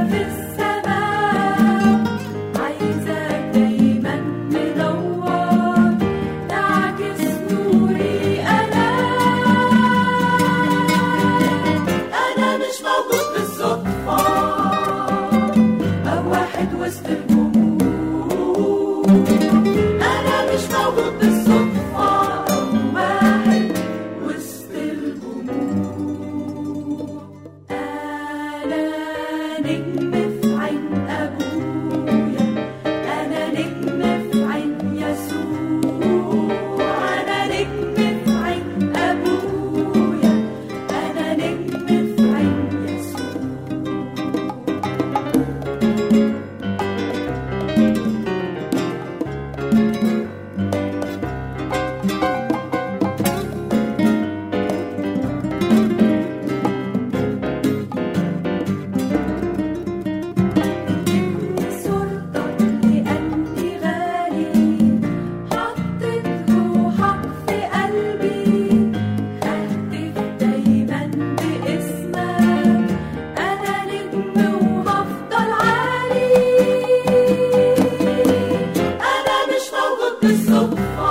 في السماء عايزك دايما منور تعكس نوري أنا أنا مش موجود بالصدفة أو واحد وسط الجمهور أنا مش موجود بالصدفة أو واحد وسط الجمهور أنا نجم في عين أبويا أنا نجم في عين يسوع أنا نجم في عين أبويا أنا نجم في عين يسوع صورتك لأني غالي حطيت روحك في قلبي ههتف دايما باسمك أنا نجم وهفضل عالي أنا مش موجود بالصدفة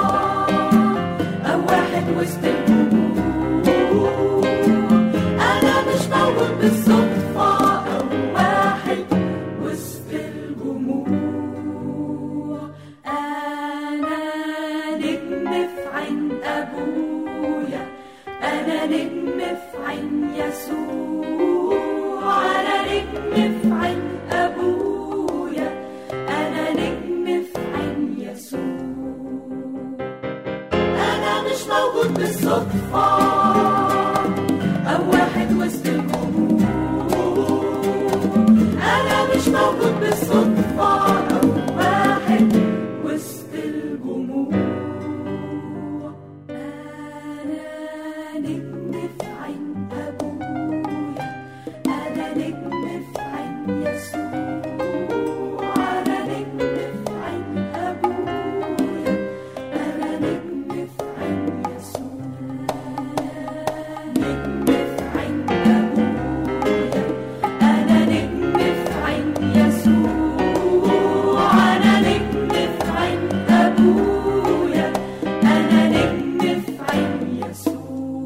أو واحد وسط الجمهور أنا مش موجود بالصدفة أو واحد وسط الجموع أنا نجم في عين أبويا أنا نجم في عين يسوع أنا نجم في عين أبويا أنا نجم في عين يسوع أنا مش موجود بالصدفة أو واحد وسط الجمهور أنا مش موجود بالصدفة أو واحد وسط الجمهور أنا نجم في عين أبويا أنا نجم في عين يسوع أنا نجم في عين أبويا أنا نجم في عين يسوع نجم في عين أبويا أنا نجم في عين يسوع أنا نجم في عين أبويا أنا نجم في عين يسوع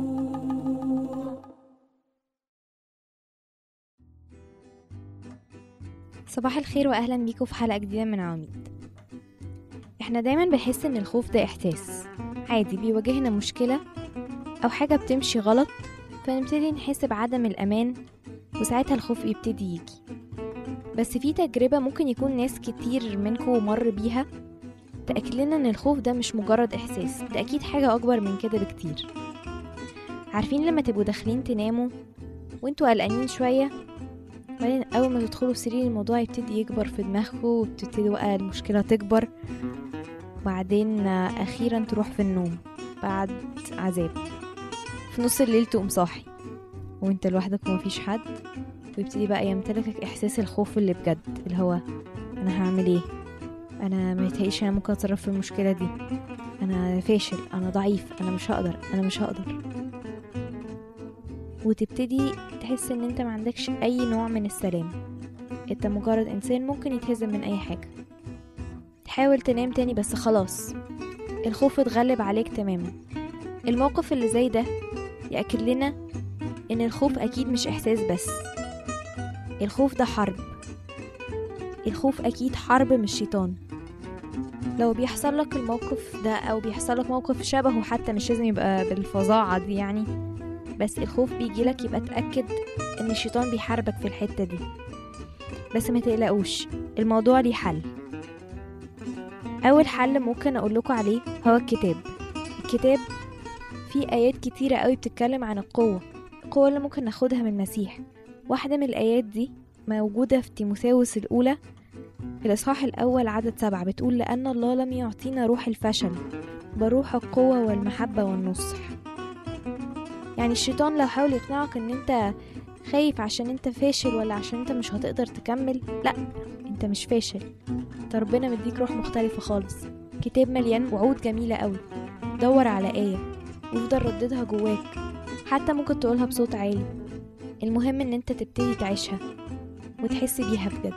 صباح الخير واهلا بيكم في حلقه جديده من عواميد احنا دايما بنحس ان الخوف ده احساس عادي بيواجهنا مشكله او حاجه بتمشي غلط فنبتدي نحس بعدم الامان وساعتها الخوف يبتدي يجي بس في تجربه ممكن يكون ناس كتير منكم مر بيها تأكد لنا ان الخوف ده مش مجرد احساس ده اكيد حاجه اكبر من كده بكتير عارفين لما تبقوا داخلين تناموا وانتوا قلقانين شويه بعدين اول ما تدخلوا السرير الموضوع يبتدي يكبر في دماغكم وتبتدي بقى المشكله تكبر وبعدين آه، اخيرا تروح في النوم بعد عذاب في نص الليل تقوم صاحي وانت لوحدك ومفيش حد ويبتدي بقى يمتلكك احساس الخوف اللي بجد اللي هو انا هعمل ايه انا ما يتهيأليش انا ممكن اتصرف في المشكله دي انا فاشل انا ضعيف انا مش هقدر انا مش هقدر وتبتدي تحس ان انت ما عندكش اي نوع من السلام انت مجرد انسان ممكن يتهزم من اي حاجة تحاول تنام تاني بس خلاص الخوف اتغلب عليك تماما الموقف اللي زي ده يأكد لنا ان الخوف اكيد مش احساس بس الخوف ده حرب الخوف اكيد حرب مش شيطان لو بيحصل لك الموقف ده او بيحصل لك موقف شبهه حتى مش لازم يبقى بالفظاعة دي يعني بس الخوف بيجيلك يبقى تأكد ان الشيطان بيحاربك في الحتة دي بس ما تقلقوش الموضوع ليه حل اول حل ممكن اقول لكم عليه هو الكتاب الكتاب فيه ايات كتيرة قوي بتتكلم عن القوة القوة اللي ممكن ناخدها من المسيح واحدة من الايات دي موجودة في تيموثاوس الاولى الإصحاح الأول عدد سبعة بتقول لأن الله لم يعطينا روح الفشل بل روح القوة والمحبة والنصح يعني الشيطان لو حاول يقنعك ان انت خايف عشان انت فاشل ولا عشان انت مش هتقدر تكمل لا انت مش فاشل انت ربنا مديك روح مختلفة خالص كتاب مليان وعود جميلة قوي دور على آية وافضل رددها جواك حتى ممكن تقولها بصوت عالي المهم ان انت تبتدي تعيشها وتحس بيها بجد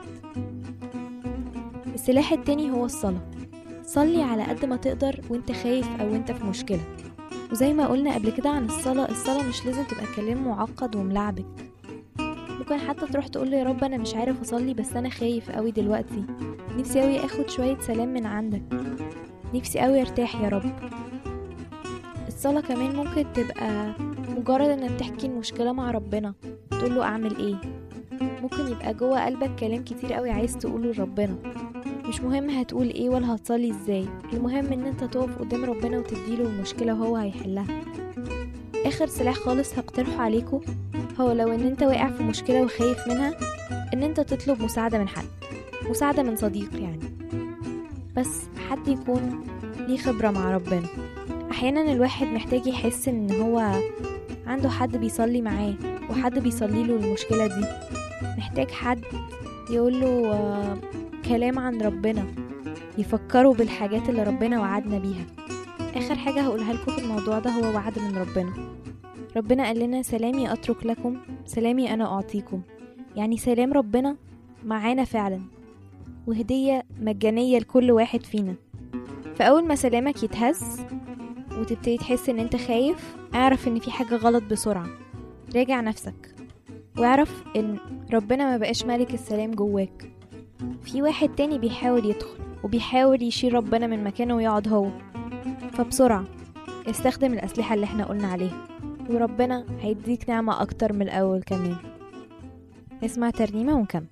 السلاح التاني هو الصلاة صلي على قد ما تقدر وانت خايف او انت في مشكلة وزي ما قلنا قبل كده عن الصلاة الصلاة مش لازم تبقى كلام معقد وملعبك ممكن حتى تروح تقول له يا رب انا مش عارف اصلي بس انا خايف قوي دلوقتي نفسي قوي اخد شوية سلام من عندك نفسي قوي ارتاح يا رب الصلاة كمان ممكن تبقى مجرد انك تحكي المشكلة مع ربنا تقول له اعمل ايه ممكن يبقى جوه قلبك كلام كتير قوي عايز تقوله لربنا مش مهم هتقول ايه ولا هتصلي ازاي المهم ان انت تقف قدام ربنا وتديله المشكلة وهو هيحلها اخر سلاح خالص هقترحه عليكم هو لو ان انت واقع في مشكلة وخايف منها ان انت تطلب مساعدة من حد مساعدة من صديق يعني بس حد يكون ليه خبرة مع ربنا احيانا الواحد محتاج يحس ان هو عنده حد بيصلي معاه وحد بيصلي له المشكلة دي محتاج حد يقول له آه، كلام عن ربنا يفكروا بالحاجات اللي ربنا وعدنا بيها اخر حاجة هقولها لكم في الموضوع ده هو وعد من ربنا ربنا قال لنا سلامي اترك لكم سلامي انا اعطيكم يعني سلام ربنا معانا فعلا وهدية مجانية لكل واحد فينا فأول ما سلامك يتهز وتبتدي تحس ان انت خايف اعرف ان في حاجة غلط بسرعة راجع نفسك واعرف ان ربنا ما بقاش مالك السلام جواك في واحد تاني بيحاول يدخل وبيحاول يشيل ربنا من مكانه ويقعد هو فبسرعة استخدم الأسلحة اللي احنا قلنا عليها وربنا هيديك نعمة أكتر من الأول كمان اسمع ترنيمة ونكمل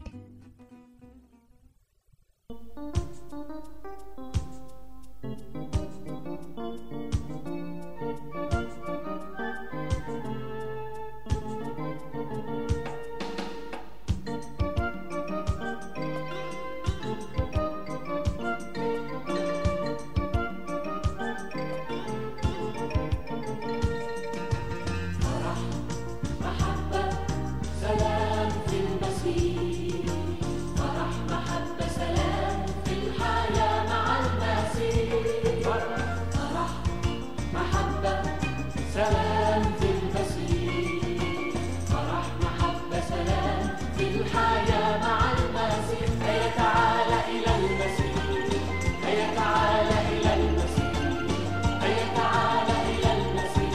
سلام في المسيح فرح محبة سلام في الحياة مع المسيح فرح محبة سلام في المسيح فرح محبة سلام في الحياة مع المسيح هيا تعالى إلى المسيح هيا تعالى إلى المسيح هيا تعالى إلى المسيح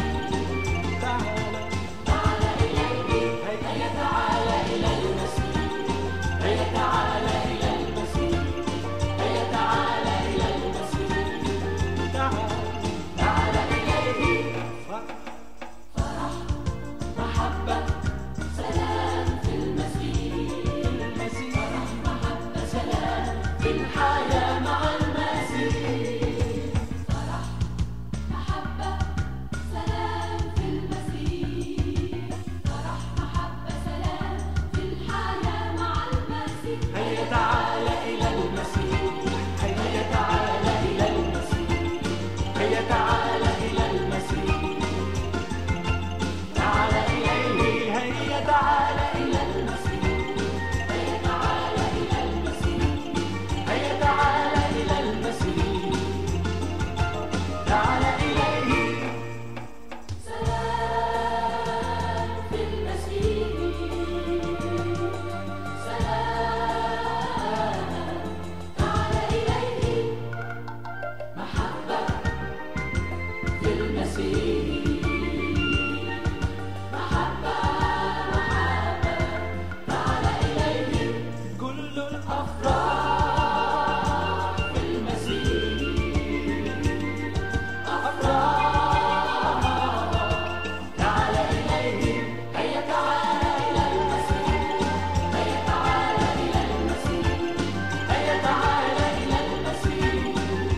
تعالى إليه هيا تعالى إلى المسيح هيا تعالى إلى المسيح هيا تعالى إلى المسيح تعالى إليه فرح محبة سلام في المسيح فرح محبة سلام في الحياة مع المسيح فرح محبة سلام في المسيح فرح محبة سلام في الحياة مع المسيح هيا تعالى إلى المسيح هيا تعالى إلى المسيح هيا تعالى إلى المسيح تعالى إليه هيا تعالى إلى المسيح هيا تعالى إلى المسيح هيا تعالى إلى المسيح تعالى إليه سلام في المسيح سلام تعالى إليه محبة في المسيح محبة محبة تعالى إليه كل الأفراح في المسيح أفراح تعالى إليه هيا تعالى إلى المسيح هيا تعالى إلى المسيح هيا تعالى إلى المسيح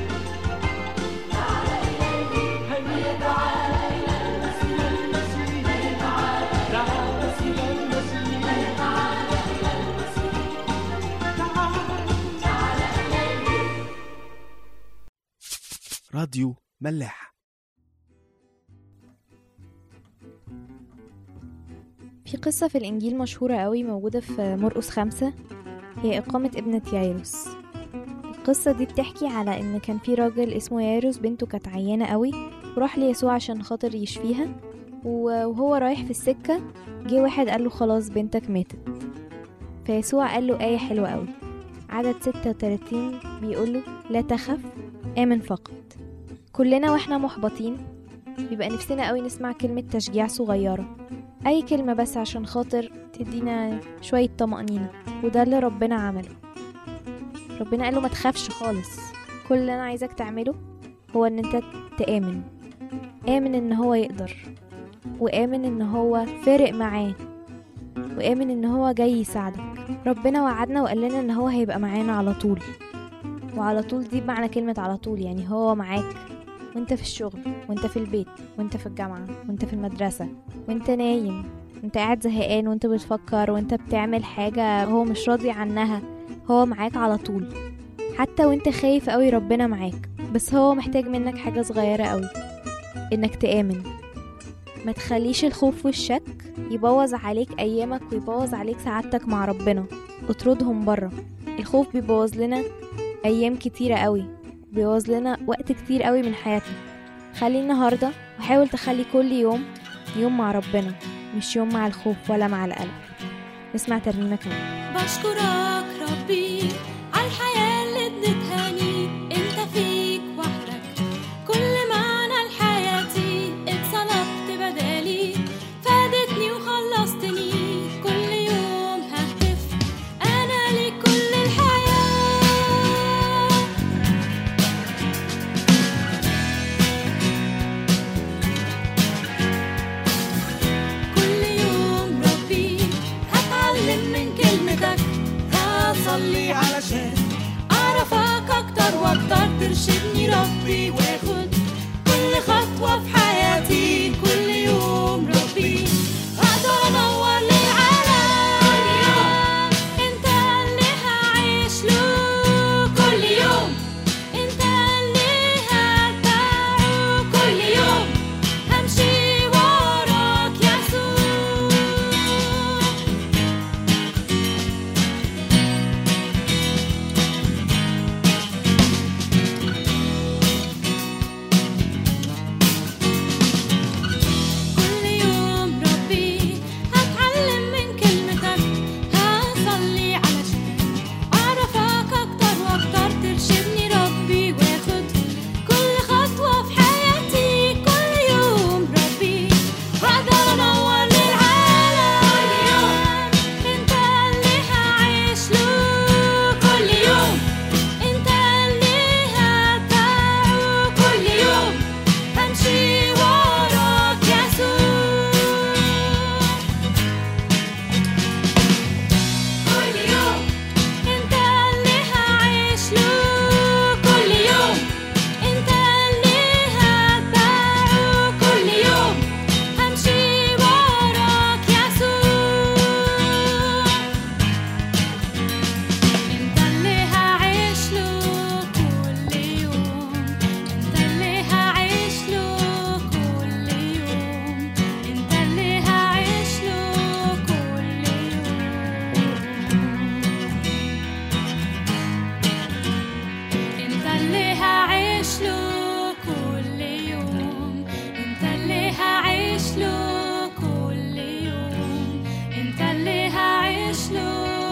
تعالى إليه هيا تعالى إلى المسيح هيا تعالى إلى المسيح هيا تعالى إلى المسيح تعالى إليه راديو ملاح في قصة في الإنجيل مشهورة قوي موجودة في مرقس خمسة هي إقامة ابنة يايروس القصة دي بتحكي على إن كان في راجل اسمه يايروس بنته كانت عيانة قوي وراح ليسوع عشان خاطر يشفيها و- وهو رايح في السكة جه واحد قال له خلاص بنتك ماتت فيسوع قال له آية حلوة قوي عدد 36 بيقوله لا تخف آمن فقط كلنا واحنا محبطين بيبقى نفسنا قوي نسمع كلمة تشجيع صغيرة أي كلمة بس عشان خاطر تدينا شوية طمأنينة وده اللي ربنا عمله ربنا قاله ما تخافش خالص كل اللي أنا عايزك تعمله هو إن أنت تآمن آمن إن هو يقدر وآمن إن هو فارق معاه وآمن إن هو جاي يساعدك ربنا وعدنا وقال لنا إن هو هيبقى معانا على طول وعلى طول دي بمعنى كلمة على طول يعني هو معاك وانت في الشغل وانت في البيت وانت في الجامعة وانت في المدرسة وانت نايم وانت قاعد زهقان وانت بتفكر وانت بتعمل حاجة هو مش راضي عنها هو معاك على طول حتى وانت خايف قوي ربنا معاك بس هو محتاج منك حاجة صغيرة قوي انك تآمن ما تخليش الخوف والشك يبوظ عليك ايامك ويبوظ عليك سعادتك مع ربنا اطردهم بره الخوف بيبوظ لنا ايام كتيرة قوي بيبوظ لنا وقت كتير قوي من حياتنا خلي النهاردة وحاول تخلي كل يوم يوم مع ربنا مش يوم مع الخوف ولا مع القلق نسمع ترنيمة كمان بشكرك ربي على الحياة اللي اديتهاني انت فيك وحدك كل معنى لحياتي اتصلبت بدالي فادتني وخلصتني كل يوم ههتف انا ليك كل الحياة كل يوم ربي هتعلم من كلمتك هصلي علشان اعرفك اكتر واكتر ترشدني ربي واخد كل خطوة في حياتي كل يوم ربي هقدر انا